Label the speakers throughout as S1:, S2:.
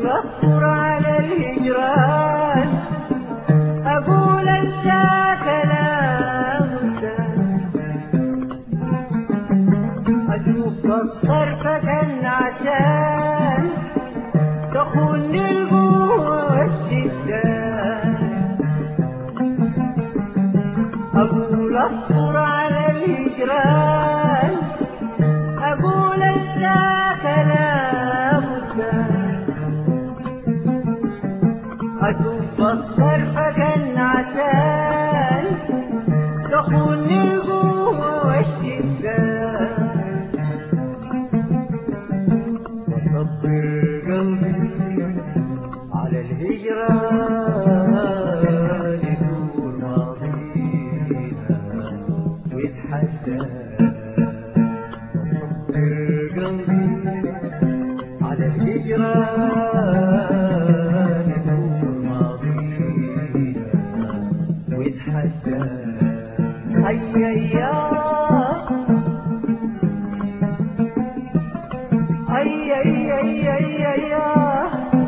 S1: أقول أصبر على الهجران أقول أنساك لا بد أشوف طرفك عشان تخوني القوة والشدة أقول أصبر على الهجران أقول أنساك لا بد أشوف طرفك عشان تخوني القوة والشدة وصبر قلبي على الهجران يدور ماضينا ويتحدى وصبر قلبي على الهجران يدور ماضينا ويتحدى هيا يا ay ay ay ay ay ay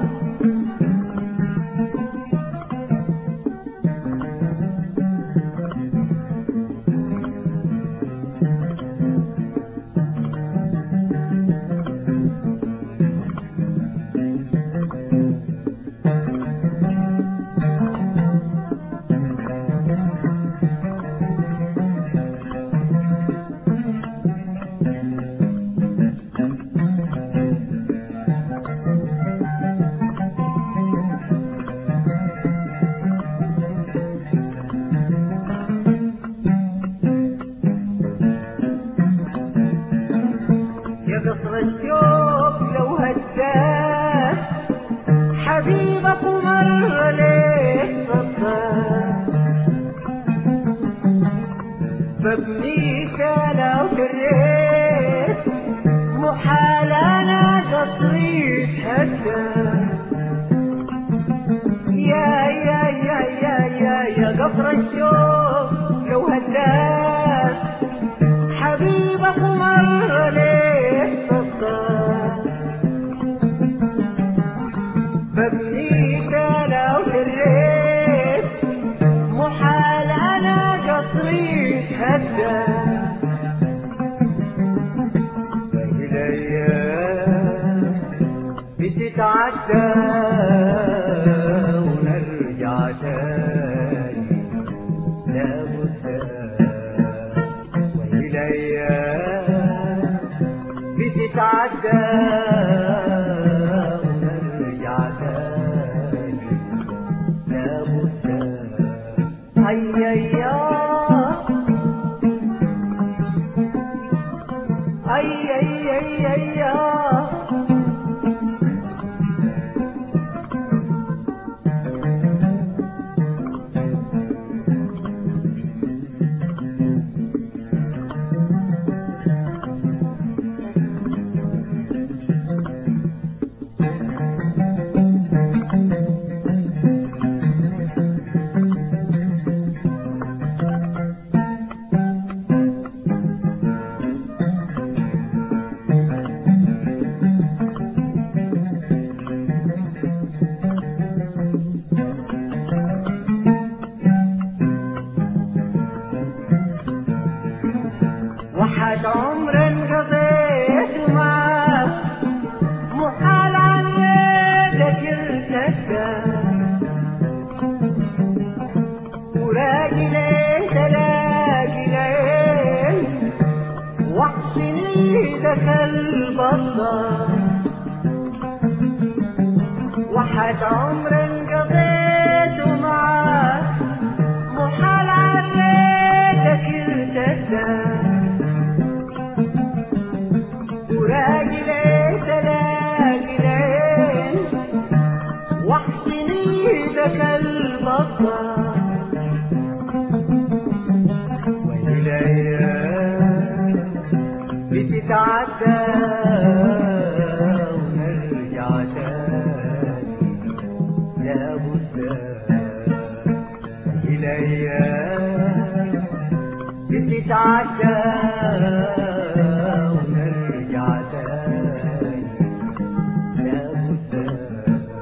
S1: يا قصر الشوق لو هداه حبيبك مر ليك صدفة ببنيك لو كريت محال انا قصري تهدى يا يا يا يا يا يا قصر الشوق لو هداه حبيبك مر ليك صدق ببنيك لو كريت محال انا قصري تهدى باقي الايام بتتعدى ونرجع تاني لابد وهي الايام بتتعدى ونرجع تاني لابد هيا يا اي اي اي اي يا وحد عمر انقضيت معاك محال عنيدك ارتدى وراجي لين تلاقي لين وحدني ايدك البطل وحد عمر انقضيت معاك محال عنيدك ارتدى وراجل تلاقي لين وحدني ايدك البطل وهي الايام بتتعدى ونرجع تاني لابد وهي الايام بتتعدى ونرجع تاني لابد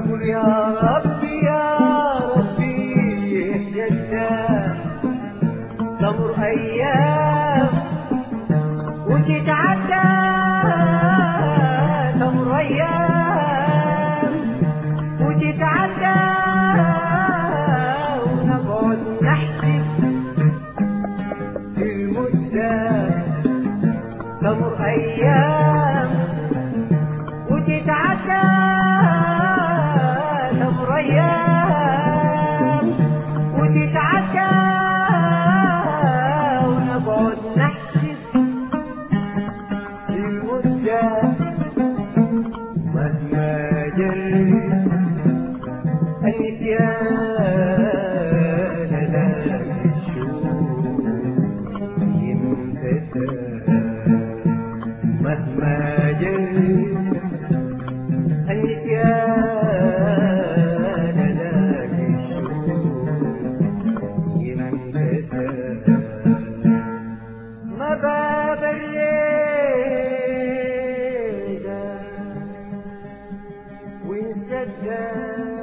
S1: أقول يا ربي يا ربي يهدى تمر أيام وتتعدى تمر أيام وتتعدى ونقعد نحسب في المدة تمر أيام وتتعدى تمر أيام وتتعدى ونقعد نحسب في المدة مهما جري النسيان لا الشوق ينفتح مهما جري النسيان لا الشوق ينفتح ما باب الليلة وانسدى